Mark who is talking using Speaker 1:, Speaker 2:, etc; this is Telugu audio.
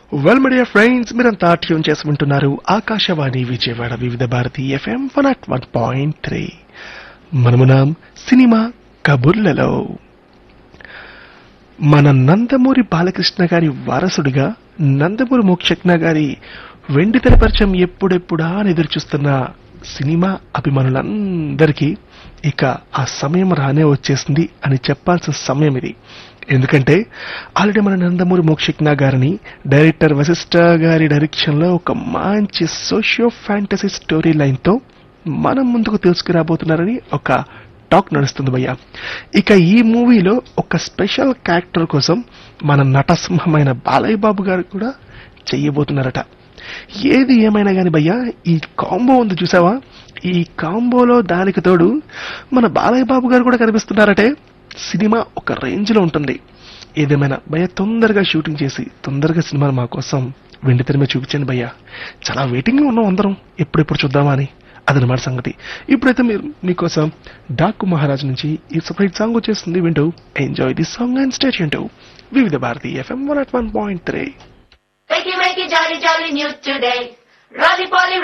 Speaker 1: వెల్ మీడియా ఫ్రెండ్స్ మీరంతా ట్యూన్ చేసి వింటున్నారు Akashvani Vijayawada Vividh Bharati FM one at one point three మనమునాం సినిమా కబుర్లలో మన నందమూరి బాలకృష్ణ గారి వారసుడిగా నందమూరి మోక్షజ్ఞ గారి వెండి తెర పరిచయం ఎప్పుడెప్పుడా అని ఎదురుచూస్తున్న సినిమా అభిమానులందరికీ ఇక ఆ సమయం రానే వచ్చేసింది అని చెప్పాల్సిన సమయం ఇది ఎందుకంటే ఆల్రెడీ మన నందమూరి మోక్షజ్ఞ గారిని డైరెక్టర్ వశిష్ఠ గారి డైరెక్షన్ లో ఒక మంచి సోషియో ఫ్యాంటసీ స్టోరీ లైన్ తో మనం ముందుకు తీసుకురాబోతున్నారని ఒక టాక్ నడుస్తుంది భయ్య ఇక ఈ మూవీలో ఒక స్పెషల్ క్యారెక్టర్ కోసం మన నటసింహమైన బాలయ్య బాబు గారు కూడా చెయ్యబోతున్నారట ఏది ఏమైనా గాని భయ్య ఈ కాంబో ఉంది చూసావా ఈ కాంబోలో దానికి తోడు మన బాలయ్య బాబు గారు కూడా కనిపిస్తున్నారటే సినిమా ఒక రేంజ్ లో ఉంటుంది ఏదేమైనా భయ్య తొందరగా షూటింగ్ చేసి తొందరగా సినిమాను మా కోసం వెండి తెర మీద చూపించండి భయ్య చాలా వెయిటింగ్ ఉన్నాం అందరం ఎప్పుడెప్పుడు చూద్దామా అని అదనమాట సంగతి ఇప్పుడైతే మీరు మీకోసం డాకు మహారాజ్ నుంచి ఈ సపరేట్ సాంగ్ వచ్చేస్తుంది వింటూ enjoy the song and state వింటూ Vividh Bharati FM one at one point three
Speaker 2: Wakey, wakey, jolly, jolly news today. Rolly, poly,